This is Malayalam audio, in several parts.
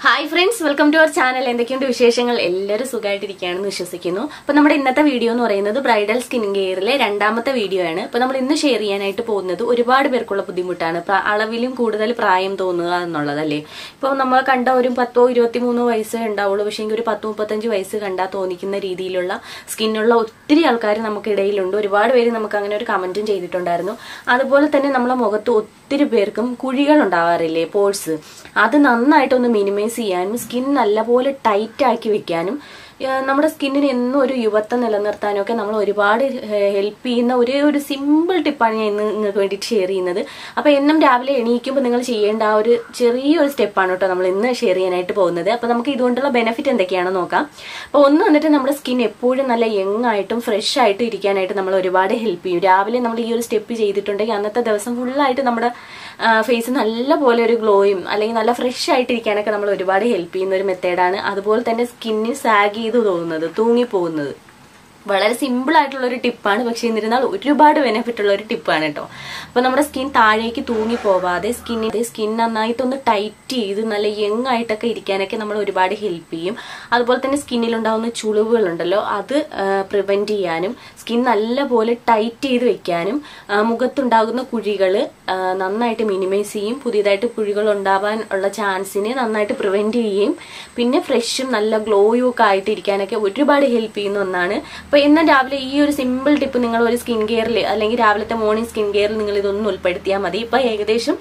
hi friends welcome to our channel എന്തൊക്കെയുണ്ട് വിശേഷങ്ങൾ എല്ലാവരും സുഖമായിട്ടിരിക്കുകയാണെന്ന് വിശ്വസിക്കുന്നു അപ്പൊ നമ്മുടെ ഇന്നത്തെ വീഡിയോ എന്ന് പറയുന്നത് ബ്രൈഡൽ സ്കിൻ കെയറിലെ രണ്ടാമത്തെ വീഡിയോ ആണ് അപ്പൊ നമ്മൾ ഇന്ന് ഷെയർ ചെയ്യാനായിട്ട് പോകുന്നത് ഒരുപാട് പേർക്കുള്ള ബുദ്ധിമുട്ടാണ് പ്ര- അളവിലും കൂടുതൽ പ്രായം തോന്നുക എന്നുള്ളതല്ലേ ഇപ്പൊ നമ്മൾ കണ്ട ഒരു പത്തോ ഇരുപത്തിമൂന്നോ വയസ്സേ ഉണ്ടാവുള്ളൂ പക്ഷേ ഒരു പത്ത് മുപ്പത്തഞ്ച് വയസ്സ് കണ്ടാൽ തോന്നിക്കുന്ന രീതിയിലുള്ള സ്കിന്നുള്ള ഒത്തിരി ആൾക്കാർ നമുക്കിടയിലുണ്ട് ഒരുപാട് പേര് നമുക്ക് അങ്ങനെ ഒരു കമന്റും ചെയ്തിട്ടുണ്ടായിരുന്നു അതുപോലെ തന്നെ നമ്മളെ മുഖത്ത് ഒത്തിരി പേർക്കും കുഴികൾ ഉണ്ടാവാറില്ലേ പോഴ്സ് അത് നന്നായിട്ടൊന്ന് മിനിമൈസ് ചെയ്യാനും സ്കിൻ നല്ലപോലെ ടൈറ്റ് ആക്കി വെക്കാനും ആ, നമ്മുടെ സ്കിന്നിന് എന്നും ഒരു യുവത്വം നിലനിർത്താനും ഒക്കെ നമ്മൾ ഒരുപാട് ഹെൽപ്പ് ചെയ്യുന്ന ഒരേ ഒരു സിമ്പിൾ ടിപ്പാണ് ഞാൻ ഇന്ന് നിങ്ങൾക്ക് വേണ്ടിയിട്ട് ഷെയർ ചെയ്യുന്നത് അപ്പൊ എന്നും രാവിലെ എണീക്കുമ്പോൾ നിങ്ങൾ ചെയ്യേണ്ട ആ ഒരു ചെറിയൊരു സ്റ്റെപ്പാണ് കേട്ടോ നമ്മൾ ഇന്ന് ഷെയർ ചെയ്യാനായിട്ട് പോകുന്നത് അപ്പൊ നമുക്ക് ഇതുകൊണ്ടുള്ള ബെനിഫിറ്റ് എന്തൊക്കെയാണെന്ന് നോക്കാം അപ്പൊ ഒന്ന് വന്നിട്ട് നമ്മുടെ സ്കിൻ എപ്പോഴും നല്ല യങ് ആയിട്ടും ഫ്രഷ് ആയിട്ടും ഇരിക്കാനായിട്ട് നമ്മൾ ഒരുപാട് ഹെൽപ്പ് ചെയ്യും രാവിലെ നമ്മൾ ഈ ഒരു സ്റ്റെപ്പ് ചെയ്തിട്ടുണ്ടെങ്കിൽ അന്നത്തെ ദിവസം ഫുള്ളായിട്ട് നമ്മുടെ ഫേസ് നല്ല പോലെ ഒരു ഗ്ലോയും അല്ലെങ്കിൽ നല്ല ഫ്രഷ് ആയിട്ടിരിക്കാനൊക്കെ നമ്മൾ ഒരുപാട് ഹെൽപ്പ് ചെയ്യുന്ന ഒരു മെത്തേഡാണ് അതുപോലെ തന്നെ സ്കിന്നിന് സാഗ് ചെയ്ത് തോന്നുന്നത് തൂങ്ങിപ്പോകുന്നത് വളരെ സിമ്പിൾ ആയിട്ടുള്ള ഒരു ടിപ്പാണ് പക്ഷെ എന്നിരുന്നാൽ ഒരുപാട് ബെനിഫിറ്റ് ഉള്ള ഒരു ടിപ്പാണ് കേട്ടോ അപ്പൊ നമ്മുടെ സ്കിൻ താഴേക്ക് തൂങ്ങി പോവാതെ സ്കിന്നിന്റെ സ്കിൻ നന്നായിട്ടൊന്ന് ടൈറ്റ് ചെയ്ത് നല്ല യങ് ആയിട്ടൊക്കെ ഇരിക്കാനൊക്കെ നമ്മൾ ഒരുപാട് ഹെൽപ്പ് ചെയ്യും അതുപോലെ തന്നെ സ്കിന്നിൽ ഉണ്ടാവുന്ന ചുളിവുകൾ ഉണ്ടല്ലോ അത് പ്രിവെന്റ് ചെയ്യാനും സ്കിൻ നല്ലപോലെ ടൈറ്റ് ചെയ്ത് വെക്കാനും ആ, മുഖത്തുണ്ടാകുന്ന കുഴികൾ നന്നായിട്ട് മിനിമൈസ് ചെയ്യും പുതിയതായിട്ട് കുഴികൾ ഉണ്ടാവാൻ ഉള്ള ചാൻസിനെ നന്നായിട്ട് പ്രിവെന്റ് ചെയ്യുകയും പിന്നെ ഫ്രഷും നല്ല ഗ്ലോയും ഒക്കെ ആയിട്ട് ഇരിക്കാനൊക്കെ ഒരുപാട് ഹെൽപ്പ് ചെയ്യുന്ന ഒന്നാണ് അപ്പൊ ഇന്ന് രാവിലെ ഈ ഒരു സിമ്പിൾ ടിപ്പ് നിങ്ങൾ ഒരു സ്കിൻ കെയറിൽ അല്ലെങ്കിൽ രാവിലത്തെ മോർണിംഗ് സ്കിൻ കെയറിൽ നിങ്ങൾ ഇതൊന്നും ഉൾപ്പെടുത്തിയാൽ മതി ഇപ്പൊ ഏകദേശം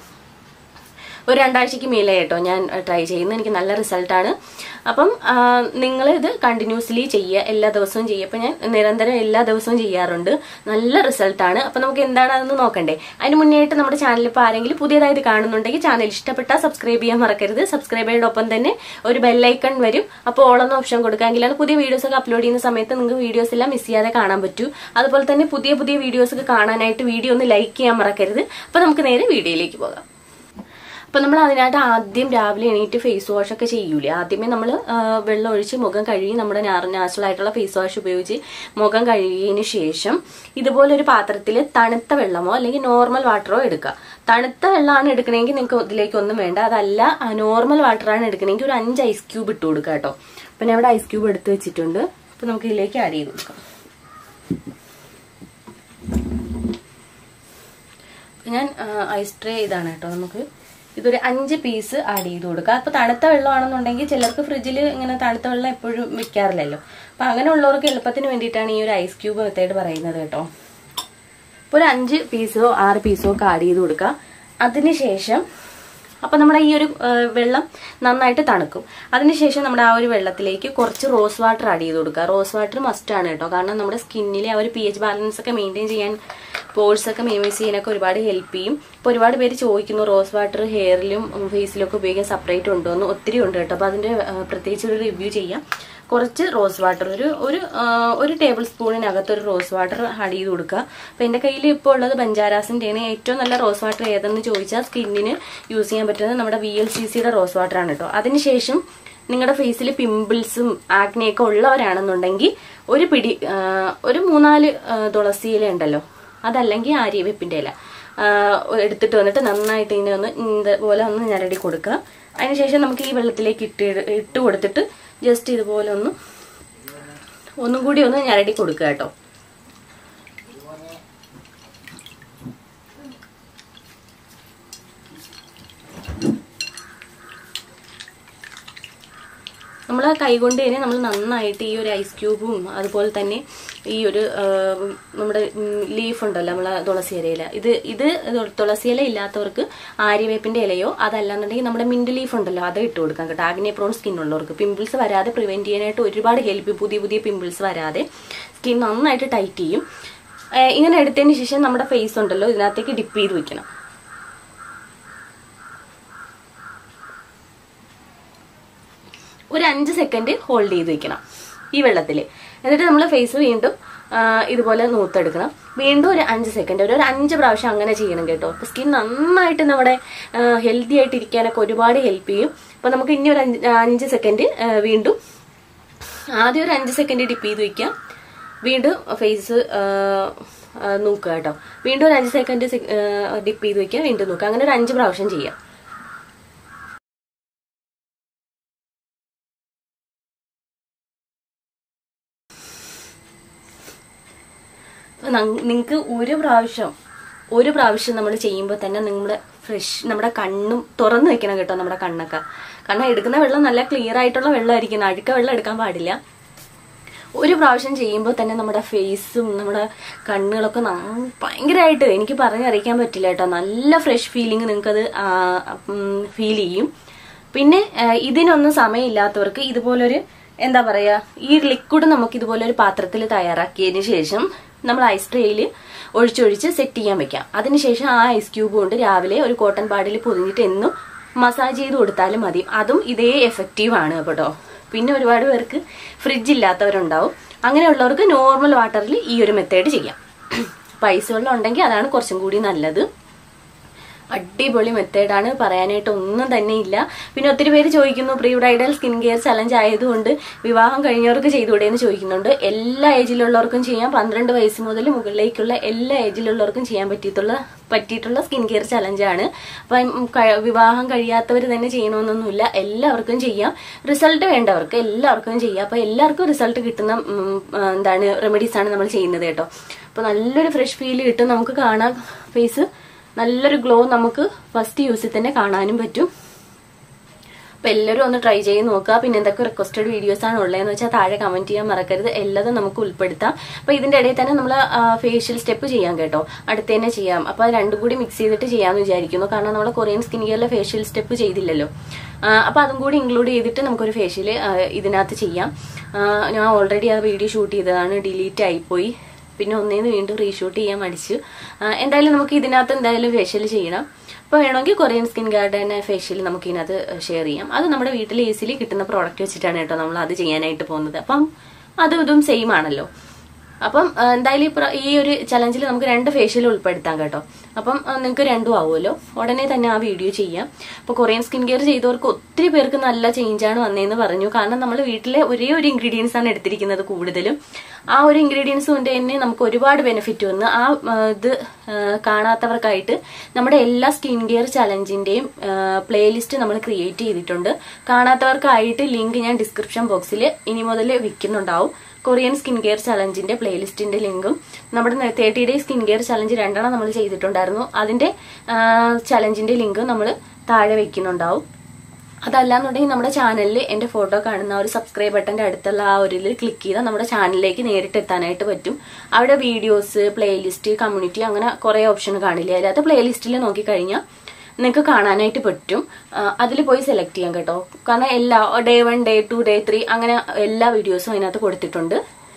ഒരു രണ്ടാഴ്ചക്ക് മേലെ കേട്ടോ ഞാൻ ട്രൈ ചെയ്യുന്നത് എനിക്ക് നല്ല റിസൾട്ടാണ് അപ്പം നിങ്ങൾ ഇത് കണ്ടിന്യൂസ്ലി ചെയ്യുക എല്ലാ ദിവസവും ചെയ്യുക അപ്പം ഞാൻ നിരന്തരം എല്ലാ ദിവസവും ചെയ്യാറുണ്ട് നല്ല റിസൾട്ടാണ് അപ്പം നമുക്ക് എന്താണ് അതെന്ന് നോക്കണ്ടേ അതിന് മുന്നേ ആയിട്ട് നമ്മുടെ ചാനൽ ഇപ്പോൾ ആരെങ്കിലും പുതിയതായിട്ട് കാണുന്നുണ്ടെങ്കിൽ ചാനൽ ഇഷ്ടപ്പെട്ടാൽ സബ്സ്ക്രൈബ് ചെയ്യാൻ മറക്കരുത് സബ്സ്ക്രൈബ് ചെയ്യോടൊപ്പം തന്നെ ഒരു ബെല്ലൈക്കൺ വരും അപ്പോൾ ഓളെന്ന ഓപ്ഷൻ കൊടുക്കാമെങ്കിലാണ് പുതിയ വീഡിയോസ് ഒക്കെ അപ്ലോഡ് ചെയ്യുന്ന സമയത്ത് നിങ്ങൾക്ക് വീഡിയോസ് എല്ലാം മിസ് ചെയ്യാതെ കാണാൻ പറ്റൂ അതുപോലെ തന്നെ പുതിയ പുതിയ വീഡിയോസ് ഒക്കെ കാണാനായിട്ട് വീഡിയോ ഒന്ന് ലൈക്ക് ചെയ്യാൻ മറക്കരുത് അപ്പോൾ നമുക്ക് നേരെ വീഡിയോയിലേക്ക് പോകാം അപ്പൊ നമ്മൾ അതിനായിട്ട് ആദ്യം രാവിലെ എണീറ്റ് ഫേസ് വാഷ് ഒക്കെ ചെയ്യൂലേ ആദ്യമേ നമ്മൾ വെള്ളം ഒഴിച്ച് മുഖം കഴുകി നമ്മുടെ നാച്ചുറൽ ആയിട്ടുള്ള ഫേസ് വാഷ് ഉപയോഗിച്ച് മുഖം കഴുകിയതിന് ശേഷം ഇതുപോലെ ഒരു പാത്രത്തിൽ തണുത്ത വെള്ളമോ അല്ലെങ്കിൽ നോർമൽ വാട്ടറോ എടുക്കുക തണുത്ത വെള്ളമാണ് എടുക്കണമെങ്കിൽ നിങ്ങൾക്ക് ഇതിലേക്ക് ഒന്നും വേണ്ട അതല്ല നോർമൽ വാട്ടറാണ് എടുക്കണമെങ്കിൽ ഒരു അഞ്ച് ഐസ് ക്യൂബ് ഇട്ട് കൊടുക്കുക കേട്ടോ അപ്പൊ ഞാൻ ഇവിടെ ഐസ് ക്യൂബ് എടുത്ത് വെച്ചിട്ടുണ്ട് അപ്പൊ നമുക്ക് ഇതിലേക്ക് ആഡ് ചെയ്ത് കൊടുക്കാം അപ്പൊ ഞാൻ ഐസ് ട്രേ ഇതാണ് കേട്ടോ നമുക്ക് ഇതൊരു അഞ്ച് പീസ് ആഡ് ചെയ്ത് കൊടുക്കുക അപ്പൊ തണുത്ത വെള്ളമാണെന്നുണ്ടെങ്കിൽ ചിലർക്ക് ഫ്രിഡ്ജിൽ ഇങ്ങനെ തണുത്ത വെള്ളം എപ്പോഴും വെക്കാറില്ലല്ലോ അപ്പൊ അങ്ങനെയുള്ളവർക്ക് എളുപ്പത്തിന് വേണ്ടിയിട്ടാണ് ഈ ഒരു ഐസ് ക്യൂബ് മെത്തേഡ് പറയുന്നത് കേട്ടോ അപ്പോൾ ഒരു അഞ്ച് പീസോ ആറ് പീസോ ഒക്കെ ആഡ് ചെയ്ത് കൊടുക്കുക അതിനുശേഷം അപ്പൊ നമ്മുടെ ഈ ഒരു ആ, വെള്ളം നന്നായിട്ട് തണുക്കും അതിനുശേഷം നമ്മുടെ ആ ഒരു വെള്ളത്തിലേക്ക് കുറച്ച് റോസ് വാട്ടർ ആഡ് ചെയ്ത് കൊടുക്കുക റോസ് വാട്ടർ മസ്റ്റ് ആണ് കേട്ടോ കാരണം നമ്മുടെ സ്കിന്നിലെ ആ ഒരു പി എച്ച് ബാലൻസ് ഒക്കെ മെയിൻറ്റെയിൻ ചെയ്യാൻ പോഴ്സ് ഒക്കെ മിനിമൈസ് ചെയ്യാനൊക്കെ ഒരുപാട് ഹെൽപ്പ് ചെയ്യും ഇപ്പൊ ഒരുപാട് പേര് ചോദിക്കുന്നു റോസ് വാട്ടർ ഹെയറിലും ഫേസിലും ഒക്കെ ഉപയോഗിക്കാൻ സെപ്പറേറ്റ് ഉണ്ടോ എന്ന് ഒത്തിരി ഉണ്ട് കേട്ടോ അപ്പൊ അതിന്റെ ആ, പ്രത്യേകിച്ച് ഒരു റിവ്യൂ ചെയ്യാം കുറച്ച് റോസ് വാട്ടർ ഒരു ഒരു ആ, ഒരു ടേബിൾ സ്പൂണിനകത്ത് ഒരു റോസ് വാട്ടർ ആഡ് ചെയ്ത് കൊടുക്കുക അപ്പൊ എന്റെ കയ്യിൽ ഇപ്പോൾ ഉള്ളത് ബഞ്ചാരാസിന്റെയാണ് ഏറ്റവും നല്ല റോസ് വാട്ടർ ഏതെന്ന് ചോദിച്ചാൽ സ്കിന്നിന് യൂസ് ചെയ്യാൻ പറ്റുന്നത് നമ്മുടെ വി എൽ സി സിയുടെ റോസ് വാട്ടർ ആണ് കേട്ടോ അതിനുശേഷം നിങ്ങളുടെ ഫേസിൽ പിമ്പിൾസും ആക്നെയൊക്കെ ഉള്ളവരാണെന്നുണ്ടെങ്കിൽ ഒരു പിടി ആ, ഒരു മൂന്നാല് ആ, തുളസി ഇല ഉണ്ടല്ലോ അതല്ലെങ്കിൽ ആര്യവേപ്പിന്റെ ഇല ആ, എടുത്തിട്ട് വന്നിട്ട് നന്നായിട്ട് ഇതിനെ ഒന്ന് ഇതുപോലെ ഒന്ന് ഞരടി കൊടുക്കുക അതിനുശേഷം നമുക്ക് ഈ വെള്ളത്തിലേക്ക് ഇട്ട് ഇട്ട് കൊടുത്തിട്ട് ജസ്റ്റ് ഇതുപോലെ ഒന്ന് ഒന്നും കൂടി ഒന്ന് ഞരടി കൊടുക്കുക കേട്ടോ നമ്മൾ കൈകൊണ്ട് തന്നെ നമ്മൾ നന്നായിട്ട് ഈ ഒരു ഐസ് ക്യൂബും അതുപോലെ തന്നെ ഈ ഒരു ആ, നമ്മുടെ ലീഫ് ഉണ്ടല്ലോ നമ്മളെ തുളസി ഇലയില ഇത് ഇത് തുളസി ഇല ഇല്ലാത്തവർക്ക് ആര്യവേപ്പിന്റെ ഇലയോ അതല്ലാന്നുണ്ടെങ്കിൽ നമ്മുടെ മിന്റ് ലീഫ് ഉണ്ടല്ലോ അത് ഇട്ട് കൊടുക്കാം കേട്ടോ ആഗ്നെ പ്രോൺ സ്കിൻ ഉള്ളവർക്ക് പിമ്പിൾസ് വരാതെ പ്രിവെന്റ് ചെയ്യാനായിട്ട് ഒരുപാട് ഹെൽപ്പ് ചെയ്യും പുതിയ പുതിയ പിമ്പിൾസ് വരാതെ സ്കിൻ നന്നായിട്ട് ടൈറ്റ് ചെയ്യും ആ, ഇങ്ങനെ എടുത്തതിന് ശേഷം നമ്മുടെ ഫേസ് ഉണ്ടല്ലോ ഇതിനകത്തേക്ക് ഡിപ്പ് ചെയ്ത് വെക്കണം ഒരു അഞ്ച് സെക്കൻഡ് ഹോൾഡ് ചെയ്ത് വെക്കണം ഈ വെള്ളത്തിൽ എന്നിട്ട് നമ്മൾ ഫേസ് വീണ്ടും ആ, ഇതുപോലെ നൂത്തെടുക്കണം വീണ്ടും ഒരു അഞ്ച് സെക്കൻഡ് ഒരു ഒരു അഞ്ച് പ്രാവശ്യം അങ്ങനെ ചെയ്യണം കേട്ടോ അപ്പൊ സ്കിൻ നന്നായിട്ട് നമ്മുടെ ഹെൽത്തി ആയിട്ട് ഇരിക്കാനൊക്കെ ഒരുപാട് ഹെൽപ്പ് ചെയ്യും അപ്പൊ നമുക്ക് ഇനി ഒരു അഞ്ച് അഞ്ച് സെക്കൻഡ് വീണ്ടും ആദ്യം ഒരു അഞ്ച് സെക്കൻഡ് ഡിപ്പ് ചെയ്ത് വെക്കാം വീണ്ടും ഫേസ് നോക്കുക കേട്ടോ വീണ്ടും ഒരു അഞ്ച് സെക്കൻഡ് ഡിപ്പ് ചെയ്ത് വെക്കുക വീണ്ടും നോക്കുക അങ്ങനെ ഒരു അഞ്ച് പ്രാവശ്യം ചെയ്യാം നിങ്ങൾക്ക് ഒരു പ്രാവശ്യം ഒരു പ്രാവശ്യം നമ്മൾ ചെയ്യുമ്പോൾ തന്നെ നമ്മുടെ ഫ്രഷ് നമ്മുടെ കണ്ണും തുറന്നു വെക്കണം കേട്ടോ നമ്മുടെ കണ്ണൊക്കെ കാരണം എടുക്കുന്ന വെള്ളം നല്ല ക്ലിയർ ആയിട്ടുള്ള വെള്ളമായിരിക്കണം അഴുക്ക വെള്ളം എടുക്കാൻ പാടില്ല ഒരു പ്രാവശ്യം ചെയ്യുമ്പോൾ തന്നെ നമ്മുടെ ഫേസും നമ്മുടെ കണ്ണുകളൊക്കെ ന- ഭയങ്കരമായിട്ട് എനിക്ക് പറഞ്ഞറിയിക്കാൻ പറ്റില്ല കേട്ടോ നല്ല ഫ്രഷ് ഫീലിംഗ് നിങ്ങൾക്കത് ഫീൽ ചെയ്യും പിന്നെ ആ, ഇതിനൊന്നും സമയമില്ലാത്തവർക്ക് ഇതുപോലൊരു എന്താ പറയാ ഈ ലിക്വിഡ് നമുക്ക് ഇതുപോലെ ഒരു പാത്രത്തിൽ തയ്യാറാക്കിയതിന് ശേഷം നമ്മൾ ഐസ് ട്രേയിൽ ഒഴിച്ചൊഴിച്ച് സെറ്റ് ചെയ്യാൻ വെക്കാം അതിനുശേഷം ആ ഐസ് ക്യൂബ് കൊണ്ട് രാവിലെ ഒരു കോട്ടൺ പാഡിൽ പൊതിഞ്ഞിട്ട് എന്നും മസാജ് ചെയ്ത് കൊടുത്താലും മതി അതും ഇതേ എഫക്റ്റീവ് ആണ് കേട്ടോ പിന്നെ ഒരുപാട് പേർക്ക് ഫ്രിഡ്ജ് ഇല്ലാത്തവരുണ്ടാവും അങ്ങനെയുള്ളവർക്ക് നോർമൽ വാട്ടറിൽ ഈ ഒരു മെത്തേഡ് ചെയ്യാം പൈസ വെള്ളം ഉണ്ടെങ്കിൽ അതാണ് കുറച്ചും കൂടി നല്ലത് അടിപൊളി മെത്തേഡാണ് പറയാനായിട്ട് ഒന്നും തന്നെ ഇല്ല പിന്നെ ഒത്തിരി പേര് ചോദിക്കുന്നു pre bridal skin care challenge ആയതുകൊണ്ട് വിവാഹം കഴിഞ്ഞവർക്ക് ചെയ്തുകൂടെ എന്ന് ചോദിക്കുന്നുണ്ട് എല്ലാ ഏജിലുള്ളവർക്കും ചെയ്യാം പന്ത്രണ്ട് വയസ്സ് മുതൽ മുകളിലേക്കുള്ള എല്ലാ ഏജിലുള്ളവർക്കും ചെയ്യാൻ പറ്റിയിട്ടുള്ള പറ്റിയിട്ടുള്ള സ്കിൻ കെയർ ചലഞ്ചാണ് അപ്പം ക- വിവാഹം കഴിയാത്തവർ തന്നെ ചെയ്യണമെന്നൊന്നുമില്ല എല്ലാവർക്കും ചെയ്യാം റിസൾട്ട് വേണ്ടവർക്ക് എല്ലാവർക്കും ചെയ്യാം അപ്പൊ എല്ലാവർക്കും റിസൾട്ട് കിട്ടുന്ന ഉം, ആ, എന്താണ് റെമഡീസ് ആണ് നമ്മൾ ചെയ്യുന്നത് കേട്ടോ അപ്പൊ നല്ലൊരു ഫ്രഷ് ഫീൽ കിട്ടും നമുക്ക് കാണാം ഫേസ് നല്ലൊരു ഗ്ലോ നമുക്ക് ഫസ്റ്റ് യൂസിൽ തന്നെ കാണാനും പറ്റും അപ്പൊ എല്ലാവരും ഒന്ന് ട്രൈ ചെയ്ത് നോക്കുക പിന്നെ എന്തൊക്കെ റിക്വസ്റ്റഡ് വീഡിയോസ് ആണ് ഉള്ളതെന്ന് വെച്ചാൽ താഴെ കമന്റ് ചെയ്യാൻ മറക്കരുത് എല്ലാതും നമുക്ക് ഉൾപ്പെടുത്താം അപ്പൊ ഇതിന്റെ ഇടയിൽ തന്നെ നമ്മൾ ഫേഷ്യൽ സ്റ്റെപ്പ് ചെയ്യാം കേട്ടോ അടുത്ത് തന്നെ ചെയ്യാം അപ്പൊ അത് രണ്ടും കൂടി മിക്സ് ചെയ്തിട്ട് ചെയ്യാമെന്ന് വിചാരിക്കുന്നു കാരണം നമ്മൾ കൊറിയൻ സ്കിൻ കെയറിലെ ഫേഷ്യൽ സ്റ്റെപ്പ് ചെയ്തില്ലല്ലോ ആ, അപ്പൊ അതും കൂടി ഇൻക്ലൂഡ് ചെയ്തിട്ട് നമുക്കൊരു ഫേഷ്യൽ ഇതിനകത്ത് ചെയ്യാം ആ, ഞാൻ ഓൾറെഡി ആ വീഡിയോ ഷൂട്ട് ചെയ്തതാണ് ഡിലീറ്റ് ആയിപ്പോയി പിന്നെ ഒന്നേന്ന് വീണ്ടും റീഷൂട്ട് ചെയ്യാൻ മടിച്ചു ആ, എന്തായാലും നമുക്ക് ഇതിനകത്ത് എന്തായാലും ഫേഷ്യൽ ചെയ്യണം അപ്പോൾ വേണമെങ്കിൽ കൊറിയൻ സ്കിൻ ഗാർഡൻ ഫേഷ്യൽ നമുക്ക് ഇതിനകത്ത് ഷെയർ ചെയ്യാം അത് നമ്മുടെ വീട്ടിൽ ഈസിലി കിട്ടുന്ന പ്രോഡക്റ്റ് വെച്ചിട്ടാണ് കേട്ടോ നമ്മൾ അത് ചെയ്യാനായിട്ട് പോകുന്നത് അപ്പം അതും ഇതും സെയിം ആണല്ലോ അപ്പം ആ, എന്തായാലും ഈ പ്ര- ഈ ഒരു ചലഞ്ചിൽ നമുക്ക് രണ്ട് ഫേഷ്യൽ ഉൾപ്പെടുത്താം കേട്ടോ അപ്പം നിങ്ങൾക്ക് രണ്ടും ആവുമല്ലോ ഉടനെ തന്നെ ആ വീഡിയോ ചെയ്യാം അപ്പോൾ കൊറിയൻ സ്കിൻ കെയർ ചെയ്തവർക്ക് ഒത്തിരി പേർക്ക് നല്ല ചേഞ്ചാണ് വന്നതെന്ന് പറഞ്ഞു കാരണം നമ്മൾ വീട്ടിലെ ഒരേ ഒരു ഇൻഗ്രീഡിയൻസ് ആണ് എടുത്തിരിക്കുന്നത് കൂടുതലും ആ ഒരു ഇൻഗ്രീഡിയൻസ് കൊണ്ട് തന്നെ നമുക്ക് ഒരുപാട് ബെനിഫിറ്റ് വന്ന് ആ ആ, ഇത് ആ, കാണാത്തവർക്കായിട്ട് നമ്മുടെ എല്ലാ സ്കിൻ കെയർ ചലഞ്ചിന്റെയും പ്ലേലിസ്റ്റ് നമ്മൾ ക്രിയേറ്റ് ചെയ്തിട്ടുണ്ട് കാണാത്തവർക്കായിട്ട് ലിങ്ക് ഞാൻ ഡിസ്ക്രിപ്ഷൻ ബോക്സിൽ ഇനി മുതൽ വിൽക്കുന്നുണ്ടാവും കൊറിയൻ സ്കിൻ കെയർ ചലഞ്ചിന്റെ പ്ലേലിസ്റ്റിന്റെ ലിങ്കും നമ്മുടെ thirty day skin care challenge രണ്ടെണ്ണം നമ്മൾ ചെയ്തിട്ടുണ്ടായിരുന്നു അതിന്റെ ചലഞ്ചിന്റെ ലിങ്കും നമ്മൾ താഴെ വെക്കുന്നുണ്ടാവും അതല്ലാന്നുണ്ടെങ്കിൽ നമ്മുടെ ചാനലിൽ എന്റെ ഫോട്ടോ കാണുന്ന ആ ഒരു സബ്സ്ക്രൈബ് ബട്ടന്റെ അടുത്തുള്ള ആ ഒരു ക്ലിക്ക് ചെയ്താൽ നമ്മുടെ ചാനലിലേക്ക് നേരിട്ട് എത്താനായിട്ട് പറ്റും അവിടെ വീഡിയോസ് പ്ലേലിസ്റ്റ് കമ്മ്യൂണിറ്റി അങ്ങനെ കുറെ ഓപ്ഷൻ കാണില്ലേ അതിനകത്ത് പ്ലേലിസ്റ്റിൽ നോക്കിക്കഴിഞ്ഞാൽ നിങ്ങൾക്ക് കാണാനായിട്ട് പറ്റും അതിൽ പോയി സെലക്ട് ചെയ്യാം കേട്ടോ കാരണം എല്ലാ day one day two day three അങ്ങനെ എല്ലാ വീഡിയോസും അതിനകത്ത് കൊടുത്തിട്ടുണ്ട്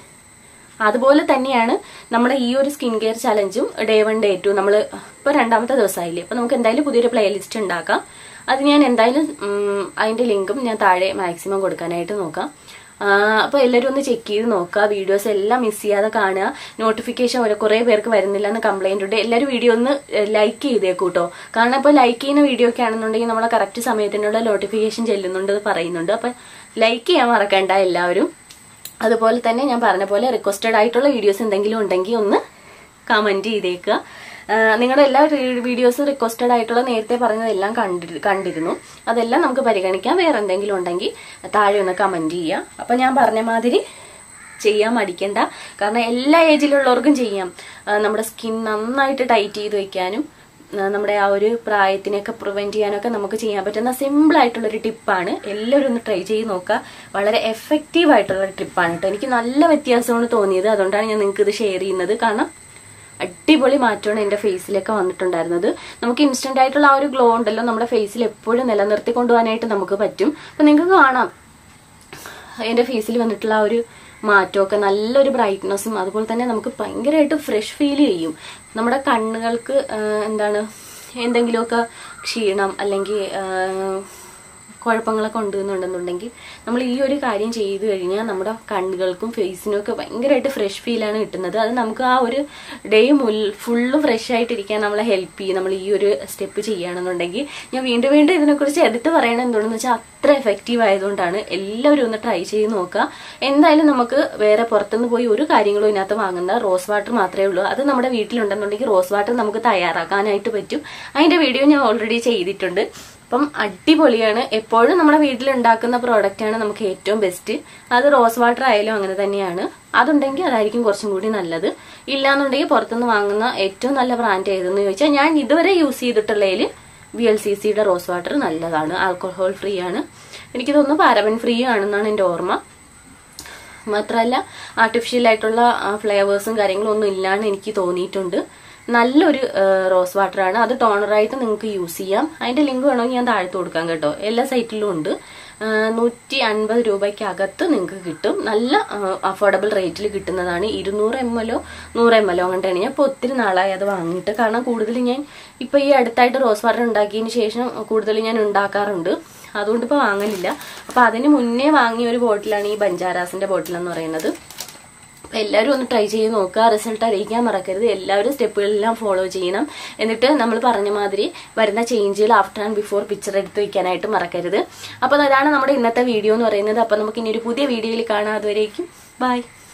അതുപോലെ തന്നെയാണ് നമ്മുടെ ഈ ഒരു സ്കിൻ കെയർ ചലഞ്ചും ഡേ വൺ ഡേ ടു നമ്മൾ ഇപ്പൊ രണ്ടാമത്തെ ദിവസമായില്ലേ അപ്പൊ നമുക്ക് എന്തായാലും പുതിയൊരു പ്ലേലിസ്റ്റ് ഉണ്ടാക്കാം അത് ഞാൻ എന്തായാലും ഉം, അതിന്റെ ലിങ്കും ഞാൻ താഴെ മാക്സിമം കൊടുക്കാനായിട്ട് നോക്കാം ആ, അപ്പൊ എല്ലാവരും ഒന്ന് ചെക്ക് ചെയ്ത് നോക്കുക വീഡിയോസ് എല്ലാം മിസ് ചെയ്യാതെ കാണുക നോട്ടിഫിക്കേഷൻ ഒരു കുറെ പേർക്ക് വരുന്നില്ല എന്ന് കംപ്ലൈന്റ് ഉണ്ട് എല്ലാവരും വീഡിയോ ഒന്ന് ലൈക്ക് ചെയ്തേക്കൂ കേട്ടോ കാരണം ഇപ്പൊ ലൈക്ക് ചെയ്യുന്ന വീഡിയോ ഒക്കെ ആണെന്നുണ്ടെങ്കിൽ നമ്മളെ കറക്റ്റ് സമയത്തിനുള്ള നോട്ടിഫിക്കേഷൻ ചെല്ലുന്നുണ്ട് എന്ന് പറയുന്നുണ്ട് അപ്പൊ ലൈക്ക് ചെയ്യാൻ മറക്കണ്ട എല്ലാവരും അതുപോലെ തന്നെ ഞാൻ പറഞ്ഞ പോലെ റിക്വസ്റ്റഡ് ആയിട്ടുള്ള വീഡിയോസ് എന്തെങ്കിലും ഉണ്ടെങ്കിൽ ഒന്ന് കമന്റ് ചെയ്തേക്കുക ആഹ് നിങ്ങളുടെ എല്ലാ വീഡിയോസും റിക്വസ്റ്റഡ് ആയിട്ടുള്ള നേരത്തെ പറഞ്ഞതെല്ലാം കണ്ടി കണ്ടിരുന്നു അതെല്ലാം നമുക്ക് പരിഗണിക്കാം വേറെ എന്തെങ്കിലും ഉണ്ടെങ്കിൽ താഴെ ഒന്ന് കമന്റ് ചെയ്യുക അപ്പൊ ഞാൻ പറഞ്ഞ മാതിരി ചെയ്യാൻ മടിക്കണ്ട കാരണം എല്ലാ ഏജിലുള്ളവർക്കും ചെയ്യാം ആഹ് നമ്മുടെ സ്കിൻ നന്നായിട്ട് ടൈറ്റ് ചെയ്ത് വെക്കാനും ആ, നമ്മുടെ ആ ഒരു പ്രായത്തിനെയൊക്കെ പ്രിവെന്റ് ചെയ്യാനൊക്കെ നമുക്ക് ചെയ്യാൻ പറ്റുന്ന സിമ്പിൾ ആയിട്ടുള്ള ഒരു ടിപ്പാണ് എല്ലാവരും ഒന്ന് ട്രൈ ചെയ്ത് നോക്കുക വളരെ എഫക്റ്റീവ് ആയിട്ടുള്ള ഒരു ടിപ്പാണ് കേട്ടോ എനിക്ക് നല്ല വ്യത്യാസമാണ് തോന്നിയത് അതുകൊണ്ടാണ് ഞാൻ നിങ്ങൾക്ക് ഇത് ഷെയർ ചെയ്യുന്നത് കാരണം അടിപൊളി മാറ്റമാണ് എന്റെ ഫേസിലൊക്കെ വന്നിട്ടുണ്ടായിരുന്നത് നമുക്ക് ഇൻസ്റ്റന്റ് ആയിട്ടുള്ള ആ ഒരു ഗ്ലോ ഉണ്ടല്ലോ നമ്മുടെ ഫേസിൽ എപ്പോഴും നിലനിർത്തി കൊണ്ടുപോകാനായിട്ട് നമുക്ക് പറ്റും അപ്പൊ നിങ്ങൾക്ക് കാണാം എന്റെ ഫേസിൽ വന്നിട്ടുള്ള ആ ഒരു മാറ്റമൊക്കെ നല്ലൊരു ബ്രൈറ്റ്നസ്സും അതുപോലെ തന്നെ നമുക്ക് ഭയങ്കരമായിട്ട് ഫ്രഷ് ഫീൽ ചെയ്യും നമ്മുടെ കണ്ണുകൾക്ക് ആ, എന്താണ് എന്തെങ്കിലുമൊക്കെ ക്ഷീണം അല്ലെങ്കിൽ ആ, കുഴപ്പങ്ങളൊക്കെ ഉണ്ടെന്നുണ്ടെന്നുണ്ടെങ്കിൽ നമ്മൾ ഈ ഒരു കാര്യം ചെയ്തു കഴിഞ്ഞാൽ നമ്മുടെ കണ്ണുകൾക്കും ഫേസിനും ഒക്കെ ഭയങ്കരമായിട്ട് ഫ്രഷ് ഫീലാണ് കിട്ടുന്നത് അത് നമുക്ക് ആ ഒരു ഡേ മുൽ ഫുള്ള് ഫ്രഷ് ആയിട്ടിരിക്കാൻ നമ്മളെ ഹെൽപ്പ് ചെയ്യും നമ്മൾ ഈ ഒരു സ്റ്റെപ്പ് ചെയ്യുകയാണെന്നുണ്ടെങ്കിൽ ഞാൻ വീണ്ടും വീണ്ടും ഇതിനെക്കുറിച്ച് എടുത്ത് പറയണത് എന്തുകൊണ്ടെന്ന് വെച്ചാൽ അത്ര എഫക്റ്റീവ് ആയതുകൊണ്ടാണ് എല്ലാവരും ഒന്ന് ട്രൈ ചെയ്ത് നോക്കുക എന്തായാലും നമുക്ക് വേറെ പുറത്തുനിന്ന് പോയി ഒരു കാര്യങ്ങളും ഇതിനകത്ത് വാങ്ങുന്ന റോസ് വാട്ടർ മാത്രമേ ഉള്ളൂ അത് നമ്മുടെ വീട്ടിലുണ്ടെന്നുണ്ടെങ്കിൽ റോസ് വാട്ടർ നമുക്ക് തയ്യാറാക്കാനായിട്ട് പറ്റും അതിന്റെ വീഡിയോ ഞാൻ ഓൾറെഡി ചെയ്തിട്ടുണ്ട് അപ്പം അടിപൊളിയാണ് എപ്പോഴും നമ്മുടെ വീട്ടിൽ ഉണ്ടാക്കുന്ന പ്രോഡക്റ്റ് ആണ് നമുക്ക് ഏറ്റവും ബെസ്റ്റ് അത് റോസ് വാട്ടർ ആയാലും അങ്ങനെ തന്നെയാണ് അതുണ്ടെങ്കിൽ അതായിരിക്കും കുറച്ചും കൂടി നല്ലത് ഇല്ലാന്നുണ്ടെങ്കിൽ പുറത്തുനിന്ന് വാങ്ങുന്ന ഏറ്റവും നല്ല ബ്രാൻഡ് ഏതെന്ന് ചോദിച്ചാൽ ഞാൻ ഇതുവരെ യൂസ് ചെയ്തിട്ടുള്ളതിൽ വി എൽ സി സിയുടെ റോസ് വാട്ടർ നല്ലതാണ് ആൽക്കഹോൾ ഫ്രീ ആണ് എനിക്ക് തോന്നുന്നു പാരബൻ ഫ്രീ ആണെന്നാണ് എൻ്റെ ഓർമ്മ മാത്രമല്ല ആർട്ടിഫിഷ്യൽ ആയിട്ടുള്ള ഫ്ലേവേഴ്സും കാര്യങ്ങളും ഒന്നും ഇല്ലാന്ന് എനിക്ക് തോന്നിയിട്ടുണ്ട് നല്ലൊരു റോസ് വാട്ടറാണ് അത് ടോണറായിട്ട് നിങ്ങൾക്ക് യൂസ് ചെയ്യാം അതിന്റെ ലിങ്ക് വേണമെങ്കിൽ ഞാൻ താഴ്ത്തു കൊടുക്കാം കേട്ടോ എല്ലാ സൈറ്റിലും ഉണ്ട് നൂറ്റി അൻപത് രൂപയ്ക്ക് അകത്ത് നിങ്ങൾക്ക് കിട്ടും നല്ല അഫോർഡബിൾ റേറ്റിൽ കിട്ടുന്നതാണ് ഇരുന്നൂറ് എം എല്ലോ നൂറ് എം എല്ലോ അങ്ങോട്ടാണ് ഞാൻ ഇപ്പോൾ ഒത്തിരി നാളായി അത് വാങ്ങിയിട്ട് കാരണം കൂടുതൽ ഞാൻ ഇപ്പോൾ ഈ അടുത്തായിട്ട് റോസ് വാട്ടർ ഉണ്ടാക്കിയതിന് ശേഷം കൂടുതൽ ഞാൻ ഉണ്ടാക്കാറുണ്ട് അതുകൊണ്ട് ഇപ്പോൾ വാങ്ങലില്ല അപ്പോൾ അതിന് മുന്നേ വാങ്ങിയ ഒരു ബോട്ടിലാണ് ഈ ബഞ്ചാരാസിന്റെ ബോട്ടിൽ എന്ന് പറയുന്നത് അപ്പൊ എല്ലാവരും ഒന്ന് ട്രൈ ചെയ്ത് നോക്കുക റിസൾട്ട് അറിയിക്കാൻ മറക്കരുത് എല്ലാവരും സ്റ്റെപ്പുകളെല്ലാം ഫോളോ ചെയ്യണം എന്നിട്ട് നമ്മൾ പറഞ്ഞ മാതിരി വരുന്ന ചേഞ്ചുകൾ ആഫ്റ്റർ ആൻഡ് ബിഫോർ പിക്ചർ എടുത്ത് വെക്കാനായിട്ട് മറക്കരുത് അപ്പോൾ അതാണ് നമ്മുടെ ഇന്നത്തെ വീഡിയോ എന്ന് പറയുന്നത് അപ്പോൾ നമുക്ക് ഇനി ഒരു പുതിയ വീഡിയോയിൽ കാണാം അതുവരേക്കും ബൈ